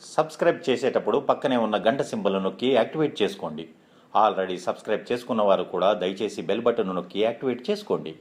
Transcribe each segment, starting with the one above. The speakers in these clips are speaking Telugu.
సబ్స్క్రైబ్ చేసేటప్పుడు పక్కనే ఉన్న గంట సింబల్ నొక్కి యాక్టివేట్ చేసుకోండి ఆల్రెడీ సబ్స్క్రైబ్ చేసుకున్న వారు కూడా దయచేసి బెల్ బటన్ నొక్కి యాక్టివేట్ చేసుకోండి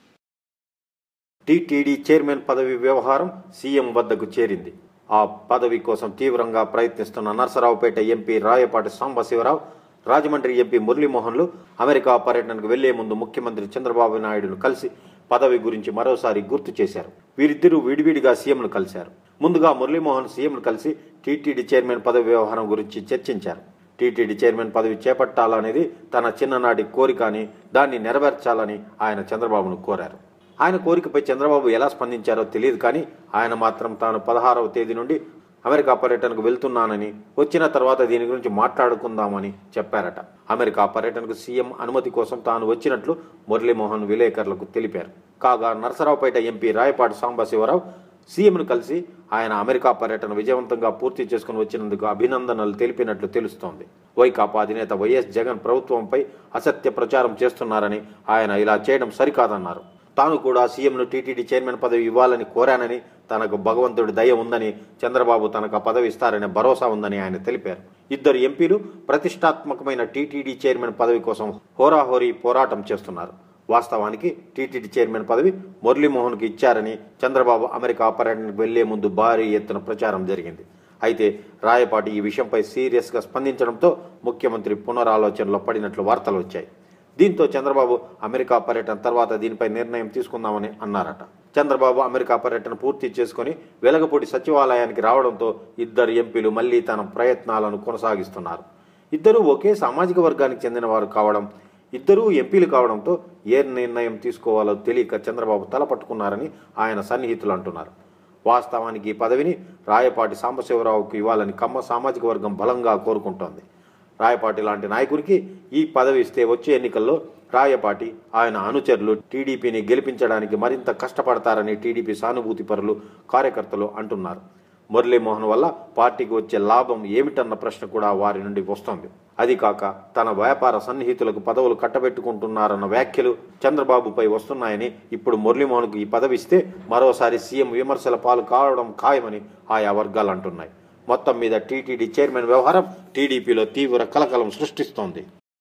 టీటీడీ చైర్మన్ పదవి వ్యవహారం సీఎం వద్దకు చేరింది ఆ పదవి కోసం తీవ్రంగా ప్రయత్నిస్తున్న నర్సరావుపేట ఎంపీ రాయపాటి సాంబశివరావు రాజమండ్రి ఎంపీ మురళీమోహన్లు అమెరికా పర్యటనకు వెళ్లే ముందు ముఖ్యమంత్రి చంద్రబాబు నాయుడును కలిసి పదవి గురించి మరోసారి గుర్తు చేశారు వీరిద్దరూ విడివిడిగా సీఎంను కలిశారు ముందుగా మురళీమోహన్ సీఎంను కలిసి టీటీడీ చైర్మన్ పదవి వ్యవహారం గురించి చర్చించారు టీటీడీ చైర్మన్ పదవి చేపట్టాలనేది తన చిన్ననాటి కోరిక అని దాన్ని నెరవేర్చాలని ఆయన చంద్రబాబును కోరారు ఆయన కోరికపై చంద్రబాబు ఎలా స్పందించారో తెలియదు కానీ ఆయన మాత్రం తాను పదహారవ తేదీ నుండి అమెరికా పర్యటనకు వెళ్తున్నానని వచ్చిన తర్వాత దీని గురించి మాట్లాడుకుందామని చెప్పారట అమెరికా పర్యటనకు సీఎం అనుమతి కోసం తాను వచ్చినట్లు మురళీమోహన్ విలేకరులకు తెలిపారు కాగా నరసరావుపేట ఎంపీ రాయపాటి సాంబశివరావు సీఎంను కలిసి ఆయన అమెరికా పర్యటన విజయవంతంగా పూర్తి చేసుకుని వచ్చినందుకు అభినందనలు తెలిపినట్లు తెలుస్తోంది వైకాపా అధినేత వైఎస్ జగన్ ప్రభుత్వంపై అసత్య ప్రచారం చేస్తున్నారని ఆయన ఇలా చేయడం సరికాదన్నారు తాను కూడా సీఎంను టీటీడీ చైర్మన్ పదవి ఇవ్వాలని కోరానని తనకు భగవంతుడి దయ ఉందని చంద్రబాబు తనకు ఆ పదవి ఇస్తారనే భరోసా ఉందని ఆయన తెలిపారు ఇద్దరు ఎంపీలు ప్రతిష్టాత్మకమైన టీటీడీ చైర్మన్ పదవి కోసం హోరాహోరీ పోరాటం చేస్తున్నారు వాస్తవానికి టీటీడీ చైర్మన్ పదవి మురళీమోహన్కి ఇచ్చారని చంద్రబాబు అమెరికా పర్యటనకు వెళ్లే ముందు భారీ ఎత్తున ప్రచారం జరిగింది అయితే రాయపాటి ఈ విషయంపై సీరియస్గా స్పందించడంతో ముఖ్యమంత్రి పునరాలోచనలో పడినట్లు వార్తలు వచ్చాయి దీంతో చంద్రబాబు అమెరికా పర్యటన తర్వాత దీనిపై నిర్ణయం తీసుకుందామని అన్నారట చంద్రబాబు అమెరికా పర్యటన పూర్తి చేసుకుని వెలగపూడి సచివాలయానికి రావడంతో ఇద్దరు ఎంపీలు మళ్లీ తన ప్రయత్నాలను కొనసాగిస్తున్నారు ఇద్దరూ ఒకే సామాజిక వర్గానికి చెందిన వారు కావడం ఇద్దరూ ఎంపీలు కావడంతో ఏ నిర్ణయం తీసుకోవాలో తెలియక చంద్రబాబు తలపట్టుకున్నారని ఆయన సన్నిహితులు అంటున్నారు వాస్తవానికి ఈ పదవిని రాయపాటి సాంబశివరావుకు ఇవ్వాలని కమ్మ సామాజిక వర్గం బలంగా కోరుకుంటోంది రాయపాటి లాంటి నాయకుడికి ఈ పదవి ఇస్తే వచ్చే ఎన్నికల్లో రాయపాటి ఆయన అనుచరులు టీడీపీని గెలిపించడానికి మరింత కష్టపడతారని టీడీపీ సానుభూతి పరులు కార్యకర్తలు అంటున్నారు మురళీమోహన్ వల్ల పార్టీకి వచ్చే లాభం ఏమిటన్న ప్రశ్న కూడా వారి నుండి వస్తోంది అది కాక తన వ్యాపార సన్నిహితులకు పదవులు కట్టబెట్టుకుంటున్నారన్న వ్యాఖ్యలు చంద్రబాబుపై వస్తున్నాయని ఇప్పుడు మురళీమోహన్కు ఈ పదవి ఇస్తే మరోసారి సీఎం విమర్శల పాలు కావడం ఖాయమని ఆయా వర్గాలు అంటున్నాయి మొత్తం మీద టీటీడీ చైర్మన్ వ్యవహారం టీడీపీలో తీవ్ర కలకలం సృష్టిస్తోంది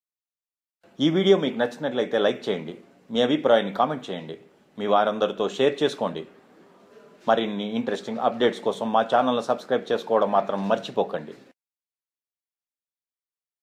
ఈ వీడియో మీకు నచ్చినట్లయితే లైక్ చేయండి మీ అభిప్రాయాన్ని కామెంట్ చేయండి మీ వారందరితో షేర్ చేసుకోండి మరిన్ని ఇంట్రెస్టింగ్ అప్డేట్స్ కోసం మా ఛానల్ని సబ్స్క్రైబ్ చేసుకోవడం మాత్రం మర్చిపోకండి